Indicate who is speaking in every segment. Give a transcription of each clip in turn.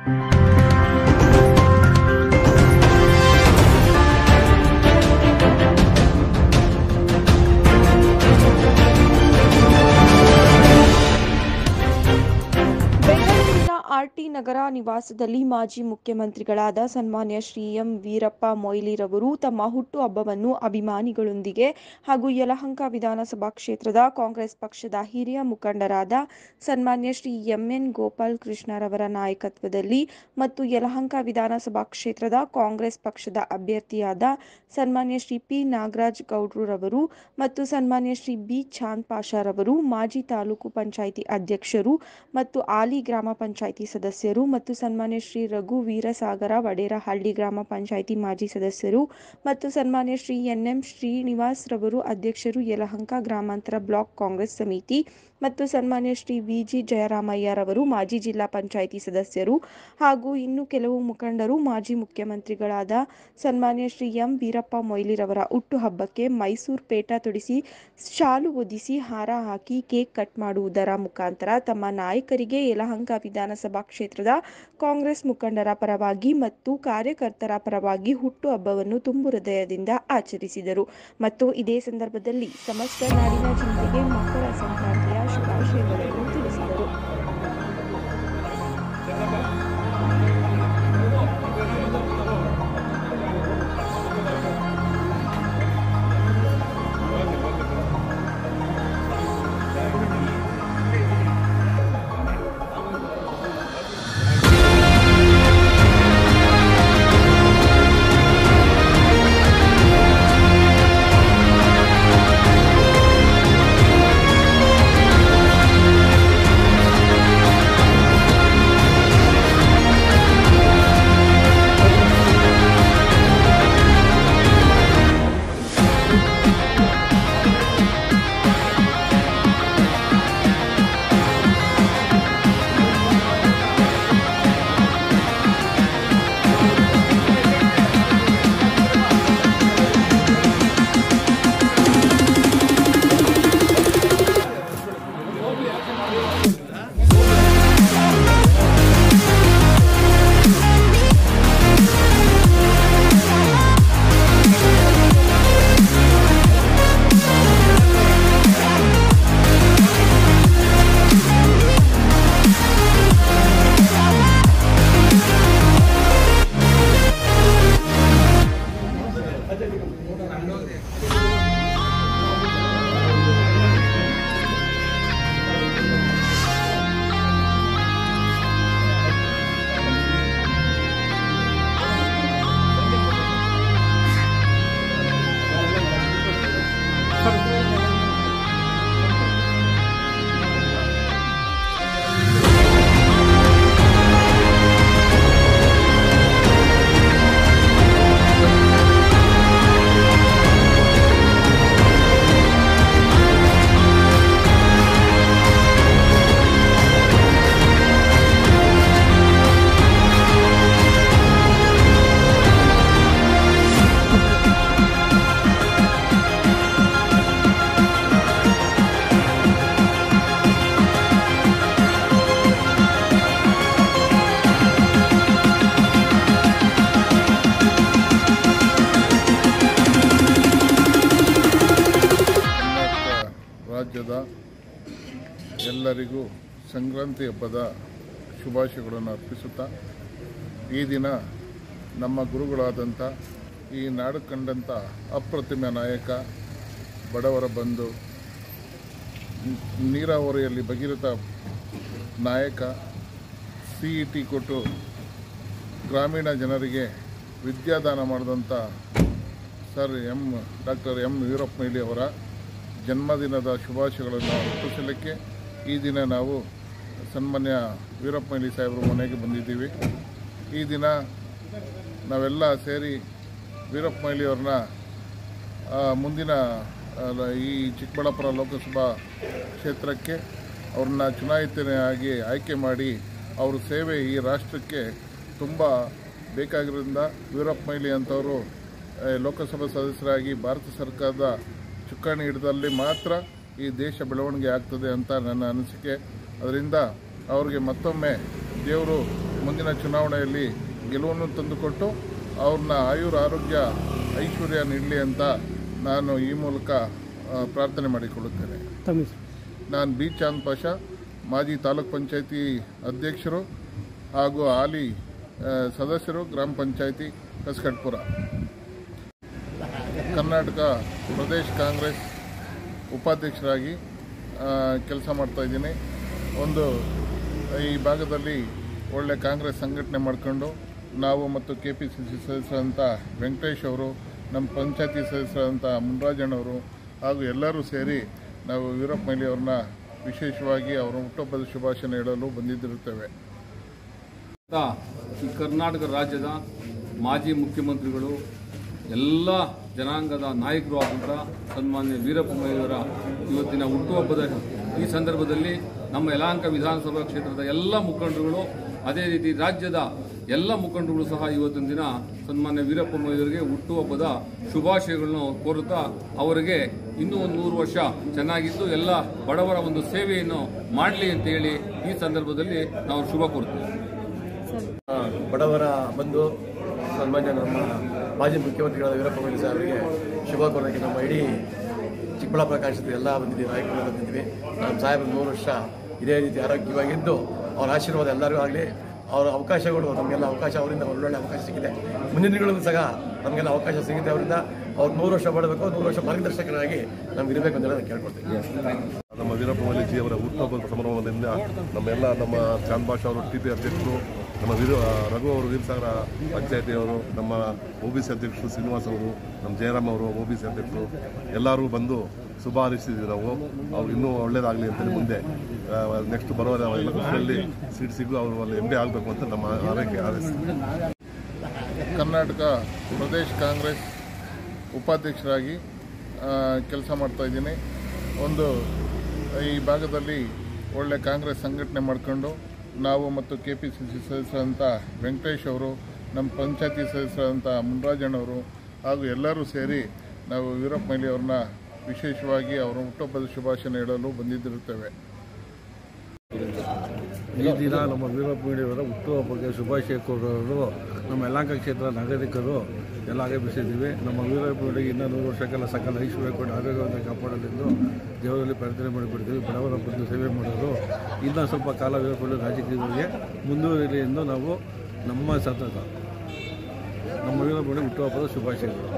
Speaker 1: ಬೆಂಗಳೂರಿನ ಆರ್ಟಿ ನಗರ ನಿವಾಸದಲ್ಲಿ ಮಾಜಿ ಮುಖ್ಯಮಂತ್ರಿಗಳಾದ ಸನ್ಮಾನ್ಯ ಶ್ರೀ ಎಂ ವೀರಪ್ಪ ಮೊಯ್ಲಿರವರು ತಮ್ಮ ಹುಟ್ಟುಹಬ್ಬವನ್ನು ಅಭಿಮಾನಿಗಳೊಂದಿಗೆ ಹಾಗೂ ಯಲಹಂಕ ವಿಧಾನಸಭಾ ಕ್ಷೇತ್ರದ ಕಾಂಗ್ರೆಸ್ ಪಕ್ಷದ ಹಿರಿಯ ಮುಖಂಡರಾದ ಸನ್ಮಾನ್ಯ ಶ್ರೀ ಎಂಎನ್ ಗೋಪಾಲ್ ಕೃಷ್ಣರವರ ನಾಯಕತ್ವದಲ್ಲಿ ಮತ್ತು ಯಲಹಂಕ ವಿಧಾನಸಭಾ ಕ್ಷೇತ್ರದ ಕಾಂಗ್ರೆಸ್ ಪಕ್ಷದ ಅಭ್ಯರ್ಥಿಯಾದ ಸನ್ಮಾನ್ಯ ಶ್ರೀ ಪಿ ನಾಗರಾಜ್ ಗೌಡ್ರವರು ಮತ್ತು ಸನ್ಮಾನ್ಯ ಶ್ರೀ ಬಿ ಚಾಂದ್ ಪಾಷಾರವರು ಮಾಜಿ ತಾಲೂಕು ಪಂಚಾಯಿತಿ ಅಧ್ಯಕ್ಷರು ಮತ್ತು ಆಲಿ ಗ್ರಾಮ ಪಂಚಾಯಿತಿ ಸದಸ್ಯರು ಮತ್ತು ಸನ್ಮಾನ್ಯ ಶ್ರೀ ರಘು ವೀರಸಾಗರ ವಡೇರಹಳ್ಳಿ ಗ್ರಾಮ ಪಂಚಾಯಿತಿ ಮಾಜಿ ಸದಸ್ಯರು ಮತ್ತು ಸನ್ಮಾನ್ಯ ಶ್ರೀ ಎನ್ ಎಂ ಶ್ರೀನಿವಾಸ್ ರವರು ಅಧ್ಯಕ್ಷರು ಯಲಹಂಕ ಗ್ರಾಮಾಂತರ ಬ್ಲಾಕ್ ಕಾಂಗ್ರೆಸ್ ಸಮಿತಿ ಮತ್ತು ಸನ್ಮಾನ್ಯ ಶ್ರೀ ವಿ ಜಿ ಜಯರಾಮಯ್ಯರವರು ಮಾಜಿ ಜಿಲ್ಲಾ ಪಂಚಾಯಿತಿ ಸದಸ್ಯರು ಹಾಗೂ ಇನ್ನು ಕೆಲವು ಮುಖಂಡರು ಮಾಜಿ ಮುಖ್ಯಮಂತ್ರಿಗಳಾದ ಸನ್ಮಾನ್ಯ ಶ್ರೀ ಎಂ ವೀರಪ್ಪ ಮೊಯ್ಲಿರವರ ಹುಟ್ಟುಹಬ್ಬಕ್ಕೆ ಮೈಸೂರು ಪೇಟ ತೊಡಿಸಿ ಶಾಲು ಹೊದಿಸಿ ಹಾರ ಹಾಕಿ ಕೇಕ್ ಕಟ್ ಮಾಡುವುದರ ಮುಖಾಂತರ ತಮ್ಮ ನಾಯಕರಿಗೆ ಯಲಹಂಕ ವಿಧಾನಸಭಾ ಕ್ಷೇತ್ರದ ಕಾಂಗ್ರೆಸ್ ಮುಖಂಡರ ಪರವಾಗಿ ಮತ್ತು ಕಾರ್ಯಕರ್ತರ ಪರವಾಗಿ ಹುಟ್ಟುಹಬ್ಬವನ್ನು ತುಂಬು ಹೃದಯದಿಂದ ಆಚರಿಸಿದರು ಮತ್ತು ಇದೇ ಸಂದರ್ಭದಲ್ಲಿ ಸಮಸ್ತ ನಾಡಿನ ಜನತೆಗೆ ಮಕರ ಸಂಕ್ರಾಂತಿಯ ಶುಭಾಶಯಗಳನ್ನು ತಿಳಿಸಿದರು
Speaker 2: ಕರ್ನಾಟಕ ರಾಜ್ಯದ ಎಲ್ಲರಿಗೂ ಸಂಕ್ರಾಂತಿ ಹಬ್ಬದ ಶುಭಾಶಯಗಳನ್ನು ಅರ್ಪಿಸುತ್ತಾ ಈ ದಿನ ನಮ್ಮ ಗುರುಗಳಾದಂಥ ಈ ನಾಡು ಕಂಡಂಥ ಅಪ್ರತಿಮ ನಾಯಕ ಬಡವರ ಬಂಧು ನ್- ನೀರಾವರಿಯಲ್ಲಿ ಭಗೀರಥ ನಾಯಕ ಸಿ ಇ ಟಿ ಕೊಟ್ಟು ಗ್ರಾಮೀಣ ಜನರಿಗೆ ವಿದ್ಯಾದಾನ ಮಾಡಿದಂಥ sir M doctor M Veerappa Moily ಅವರ ಜನ್ಮದಿನದ ಶುಭಾಶಯಗಳನ್ನು ಅರ್ಪಿಸಲಿಕ್ಕೆ ಈ ದಿನ ನಾವು ಸನ್ಮಾನ್ಯ ವೀರಪ್ಪ ಮೊಯ್ಲಿ ಸಾಹೇಬರ ಮನೆಗೆ ಬಂದಿದ್ದೀವಿ ಈ ದಿನ ನಾವೆಲ್ಲ ಸೇರಿ ವೀರಪ್ಪ ಮೊಯ್ಲಿ ಅವ್ರನ್ನ ಆ, ಮುಂದಿನ ಅಲ್ಲ, ಈ ಚಿಕ್ಕಬಳ್ಳಾಪುರ ಲೋಕಸಭಾ ಕ್ಷೇತ್ರಕ್ಕೆ ಅವ್ರನ್ನ ಚುನಾಯಿತನಾಗಿ ಆಯ್ಕೆ ಮಾಡಿ ಅವ್ರ ಸೇವೆ ಈ ರಾಷ್ಟ್ರಕ್ಕೆ ತುಂಬ ಬೇಕಾಗಿರೋದ್ರಿಂದ ವೀರಪ್ಪ ಮೊಯ್ಲಿ ಅಂತವರು ಆ, ಲೋಕಸಭಾ ಸದಸ್ಯರಾಗಿ ಭಾರತ ಸರ್ಕಾರದ ಚುಕ್ಕಾಣಿ ಹಿಡಿದಲ್ಲಿ ಮಾತ್ರ ಈ ದೇಶ ಬೆಳವಣಿಗೆ ಆಗ್ತದೆ ಅಂತ ನನ್ನ ಅನಿಸಿಕೆ ಅದರಿಂದ ಅವ್ರಿಗೆ ಮತ್ತೊಮ್ಮೆ ದೇವರು ಮುಂದಿನ ಚುನಾವಣೆಯಲ್ಲಿ ಗೆಲುವನ್ನು ತಂದುಕೊಟ್ಟು ಅವ್ರನ್ನ ಆಯುರ್ ಆರೋಗ್ಯ ಐಶ್ವರ್ಯ ನೀಡಲಿ ಅಂತ ನಾನು ಈ ಮೂಲಕ ಆ, ಪ್ರಾರ್ಥನೆ ಮಾಡಿಕೊಳ್ಳುತ್ತೇನೆ ನಾನು ಬಿ ಚಾಂದ್ ಪಾಷಾ ಮಾಜಿ ತಾಲೂಕ್ ಪಂಚಾಯತಿ ಅಧ್ಯಕ್ಷರು ಹಾಗೂ ಹಾಲಿ ಆ, ಸದಸ್ಯರು ಗ್ರಾಮ ಪಂಚಾಯತಿ ಕಸ್ಕಟ್ಪುರ ಕರ್ನಾಟಕ ಪ್ರದೇಶ್ ಕಾಂಗ್ರೆಸ್ ಉಪಾಧ್ಯಕ್ಷರಾಗಿ ಕೆಲಸ ಮಾಡ್ತಾ ಇದ್ದೀನಿ ಒಂದು ಈ ಭಾಗದಲ್ಲಿ ಒಳ್ಳೆ ಕಾಂಗ್ರೆಸ್ ಸಂಘಟನೆ ಮಾಡಿಕೊಂಡು ನಾವು ಮತ್ತು ಕೆ ಪಿ ಸಿ ಸಿ ಸದಸ್ಯರಂಥ ವೆಂಕಟೇಶ್ ಅವರು ನಮ್ಮ ಪಂಚಾಯತಿ ಸದಸ್ಯರಂಥ ಮುನ್ರಾಜಣ್ಣವರು ಹಾಗೂ ಎಲ್ಲರೂ ಸೇರಿ ನಾವು ವೀರಪ್ಪ ಮೊಯ್ಲಿ ಅವ್ರನ್ನ ವಿಶೇಷವಾಗಿ ಅವರ ಹುಟ್ಟುಹಬ್ಬದ ಶುಭಾಶಯ ಹೇಳಲು ಬಂದಿದ್ದಿರುತ್ತೇವೆ
Speaker 3: ಅಂತ ಈ ಕರ್ನಾಟಕ ರಾಜ್ಯದ ಮಾಜಿ ಮುಖ್ಯಮಂತ್ರಿಗಳು ಎಲ್ಲ ಜನಾಂಗದ ನಾಯಕರು ಆದಂಥ ಸನ್ಮಾನ್ಯ ವೀರಪ್ಪ ಮೊಯ್ಲಿಯವರ ಇವತ್ತಿನ ಹುಟ್ಟುಹಬ್ಬದ ಈ ಸಂದರ್ಭದಲ್ಲಿ ನಮ್ಮ ಯಲಹಂಕ ವಿಧಾನಸಭಾ ಕ್ಷೇತ್ರದ ಎಲ್ಲ ಮುಖಂಡರುಗಳು ಅದೇ ರೀತಿ ರಾಜ್ಯದ ಎಲ್ಲ ಮುಖಂಡರುಗಳು ಸಹ ಇವತ್ತಿನ ದಿನ ಸನ್ಮಾನ್ಯ ವೀರಪ್ಪ ಮೊಯ್ಲಿಯವರಿಗೆ ಹುಟ್ಟುಹಬ್ಬದ ಶುಭಾಶಯಗಳನ್ನು ಕೋರುತ್ತಾ ಅವರಿಗೆ ಇನ್ನೂ ಒಂದು ನೂರು ವರ್ಷ ಚೆನ್ನಾಗಿದ್ದು ಎಲ್ಲ ಬಡವರ ಒಂದು ಸೇವೆಯನ್ನು ಮಾಡಲಿ ಅಂತ ಹೇಳಿ ಈ ಸಂದರ್ಭದಲ್ಲಿ ನಾವು ಶುಭ ಕೋರುತ್ತೇವೆ
Speaker 4: ಬಡವರ ಬಂಧು ಸನ್ಮಾನ್ಯ ನಮ್ಮ ಮಾಜಿ ಮುಖ್ಯಮಂತ್ರಿಗಳಾದ ವೀರಪ್ಪ ಮೊಯ್ಲಿ ಸಾಹೇಬರಿಗೆ ಶುಭ ಕೋರೋದಕ್ಕೆ ನಮ್ಮ ಇಡೀ ಚಿಕ್ಕಬಳ್ಳಾಪುರ ಕಾಣಿಸಿದ ಎಲ್ಲ ಬಂದಿದ್ದೀವಿ ನಾಯಕರು ಬಂದಿದ್ದೀವಿ ನಮ್ಮ ಸಾಹೇಬರು ನೂರು ವರ್ಷ ಇದೇ ರೀತಿ ಆರೋಗ್ಯವಾಗಿದ್ದು ಅವರ ಆಶೀರ್ವಾದ ಎಲ್ಲರಿಗೂ ಆಗಲಿ ಅವರ ಅವಕಾಶಗಳು ನಮಗೆಲ್ಲ ಅವಕಾಶ ಅವರಿಂದ ಒಳ್ಳೊಳ್ಳೆ ಅವಕಾಶ ಸಿಕ್ಕಿದೆ ಮುಂದಿನ ದಿನಗಳಲ್ಲೂ ಸಹ ನಮಗೆಲ್ಲ ಅವಕಾಶ ಸಿಗುತ್ತೆ ಅವರಿಂದ ಅವ್ರು ನೂರು ವರ್ಷ ಮಾಡಬೇಕು ನೂರು ವರ್ಷ ಮಾರ್ಗದರ್ಶಕರಾಗಿ ನಮ್ಗೆ ಇರಬೇಕು ಅಂತ ಹೇಳಿ ನಾನು ಕೇಳ್ಕೊಳ್ತೀನಿ
Speaker 5: ನಮ್ಮ ವೀರಪ್ಪ ಮೊಯ್ಲಿಜಿ ಅವರ ಹುಟ್ಟುಹಬ್ಬದ ಸಂಭ್ರಮದಿಂದ ನಮ್ಮೆಲ್ಲ ನಮ್ಮ ಚಾಂದ್ ಭಾಷಾ ಅವರು ಟಿ ಪಿ ಅಧ್ಯಕ್ಷರು ನಮ್ಮ ವೀರ ರಘು ಅವರು ವೀರಸಾಗರ ಪಂಚಾಯತಿಯವರು ನಮ್ಮ ಒ ಬಿ ಸಿ ಅಧ್ಯಕ್ಷರು ಶ್ರೀನಿವಾಸ್ ಅವರು ನಮ್ಮ ಜಯರಾಮ್ ಅವರು ಒ ಬಿ ಸಿ ಅಧ್ಯಕ್ಷರು ಎಲ್ಲರೂ ಬಂದು ಶುಭ ಹಾರೈಸಿದ್ವಿ ನಾವು ಅವ್ರು ಇನ್ನೂ ಒಳ್ಳೇದಾಗಲಿ ಅಂತೇಳಿ ಮುಂದೆ ನೆಕ್ಸ್ಟ್ ಬರೋ ಎಲೆಕ್ಷನಲ್ಲಿ ಸೀಟ್ ಸಿಗು ಅವರು ಅಲ್ಲಿ ಎಂ ಪಿ ಆಗಬೇಕು ಅಂತ ನಮ್ಮ ಆರೈಕೆ ಹಾರೈಸ್ತೀವಿ
Speaker 2: ಕರ್ನಾಟಕ ಪ್ರದೇಶ್ ಕಾಂಗ್ರೆಸ್ ಉಪಾಧ್ಯಕ್ಷರಾಗಿ ಕೆಲಸ ಮಾಡ್ತಾ ಇದ್ದೀನಿ ಒಂದು ಈ ಭಾಗದಲ್ಲಿ ಒಳ್ಳೆ ಕಾಂಗ್ರೆಸ್ ಸಂಘಟನೆ ಮಾಡಿಕೊಂಡು ನಾವು ಮತ್ತು ಕೆ ಪಿ ಸಿ ಸಿ ಸದಸ್ಯರಂಥ ವೆಂಕಟೇಶ್ ಅವರು ನಮ್ಮ ಪಂಚಾಯತಿ ಸದಸ್ಯರಂಥ ಮುನ್ರಾಜಣ್ಣವರು ಹಾಗೂ ಎಲ್ಲರೂ ಸೇರಿ ನಾವು ವೀರಪ್ಪ ಮೊಯ್ಲಿ ಅವ್ರನ್ನ ವಿಶೇಷವಾಗಿ ಅವರ ಹುಟ್ಟುಹಬ್ಬದ ಶುಭಾಶಯ ಹೇಳಲು ಬಂದಿದ್ದಿರುತ್ತೇವೆ
Speaker 6: ಈ ದಿನ ನಮ್ಮ ವೀರಪ್ಪ ಮೊಯ್ಲಿಯವರ ಹುಟ್ಟುಹಬ್ಬಕ್ಕೆ ಶುಭಾಶಯ ಕೋರೋರು ನಮ್ಮ ಯಲಹಂಕ ಕ್ಷೇತ್ರ ನಾಗರಿಕರು ಎಲ್ಲ ಆಗಮಿಸಿದ್ದೀವಿ ನಮ್ಮ ವೀರಪ್ಪ ಮೊಯ್ಲಿಗೆ ಇನ್ನೂ ನೂರು ವರ್ಷಕ್ಕೆಲ್ಲ ಸಕಲ ಐಶ್ವರ್ಯ ಕೊಟ್ಟು ಆರೋಗ್ಯವನ್ನು ಕಾಪಾಡಲೆಂದು ದೇವರಲ್ಲಿ ಪ್ರಾರ್ಥನೆ ಮಾಡಿಬಿಡ್ತೀವಿ ಬಡವರ ಬಂದು ಸೇವೆ ಮಾಡೋರು ಇನ್ನೂ ಸ್ವಲ್ಪ ಕಾಲ ವೀರಪ್ಪ ಮೊಯ್ಲಿ ರಾಜಕೀಯಗಳಿಗೆ ಮುಂದುವರಿಯಲಿ ಎಂದು ನಾವು ನಮ್ಮ ಸತತ ನಮ್ಮ ವೀರಪ್ಪ ಮೊಯ್ಲಿ ಹುಟ್ಟುಹಬ್ಬದ ಶುಭಾಶಯಗಳು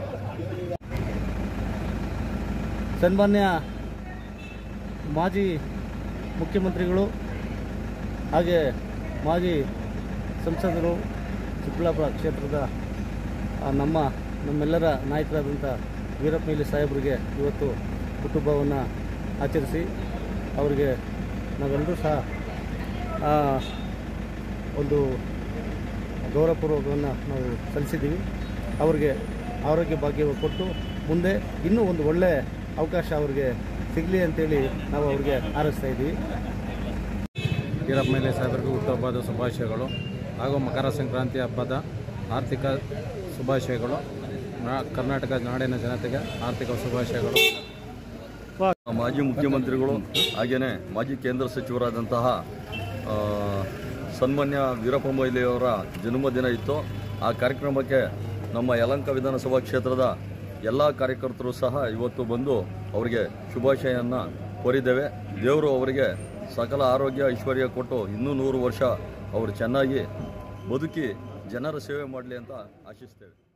Speaker 7: ಸನ್ಮಾನ್ಯ ಮಾಜಿ ಮುಖ್ಯಮಂತ್ರಿಗಳು ಹಾಗೆ ಮಾಜಿ ಸಂಸದರು ಚಿಕ್ಕಬಳ್ಳಾಪುರ ಕ್ಷೇತ್ರದ ಆ, ನಮ್ಮ ನಮ್ಮೆಲ್ಲರ ನಾಯಕರಾದಂಥ ವೀರಪ್ಪ ಮೊಯ್ಲಿ ಸಾಹೇಬರಿಗೆ ಇವತ್ತು ಹುಟ್ಟುಹಬ್ಬವನ್ನು ಆಚರಿಸಿ ಅವರಿಗೆ ನಾವೆಲ್ಲರೂ ಸಹ ಆ, ಒಂದು ಗೌರವಪೂರ್ವಕವನ್ನು ನಾವು ಸಲ್ಲಿಸಿದ್ದೀವಿ ಅವರಿಗೆ ಆರೋಗ್ಯ ಭಾಗ್ಯ ಕೊಟ್ಟು ಮುಂದೆ ಇನ್ನೂ ಒಂದು ಒಳ್ಳೆಯ ಅವಕಾಶ ಅವರಿಗೆ ಸಿಗಲಿ ಅಂತೇಳಿ ನಾವು ಅವ್ರಿಗೆ ಹಾರೈಸ್ತಾ ಇದ್ದೀವಿ
Speaker 6: ವೀರಪ್ಪ ಮೊಯ್ಲಿ ಸಾಹೇಬರಿಗೂ ಹುಟ್ಟುಹಬ್ಬದ ಶುಭಾಶಯಗಳು ಹಾಗೂ ಮಕರ ಸಂಕ್ರಾಂತಿ ಹಬ್ಬದ ಆರ್ಥಿಕ ಶುಭಾಶಯಗಳು ನಾ- ಕರ್ನಾಟಕ ನಾಡಿನ ಜನತೆಗೆ ಆರ್ಥಿಕ ಶುಭಾಶಯಗಳು
Speaker 8: ಮಾಜಿ ಮುಖ್ಯಮಂತ್ರಿಗಳು ಹಾಗೆಯೇ ಮಾಜಿ ಕೇಂದ್ರ ಸಚಿವರಾದಂತಹ ಆ, ಸನ್ಮಾನ್ಯ ವೀರಪ್ಪ ಮೊಯ್ಲಿಯವರ ಜನ್ಮದಿನ ಇತ್ತು ಆ ಕಾರ್ಯಕ್ರಮಕ್ಕೆ ನಮ್ಮ ಯಲಂಕ ವಿಧಾನಸಭಾ ಕ್ಷೇತ್ರದ ಎಲ್ಲ ಕಾರ್ಯಕರ್ತರು ಸಹ ಇವತ್ತು ಬಂದು ಅವರಿಗೆ ಶುಭಾಶಯವನ್ನು ಕೋರಿದ್ದೇವೆ ದೇವರು ಅವರಿಗೆ ಸಕಲ ಆರೋಗ್ಯ ಐಶ್ವರ್ಯ ಕೊಟ್ಟು ಇನ್ನೂ ನೂರು ವರ್ಷ ಅವರು ಚೆನ್ನಾಗಿ ಬದುಕಿ ಜನರ ಸೇವೆ ಮಾಡಲಿ ಅಂತ ಆಶಿಸ್ತೇವೆ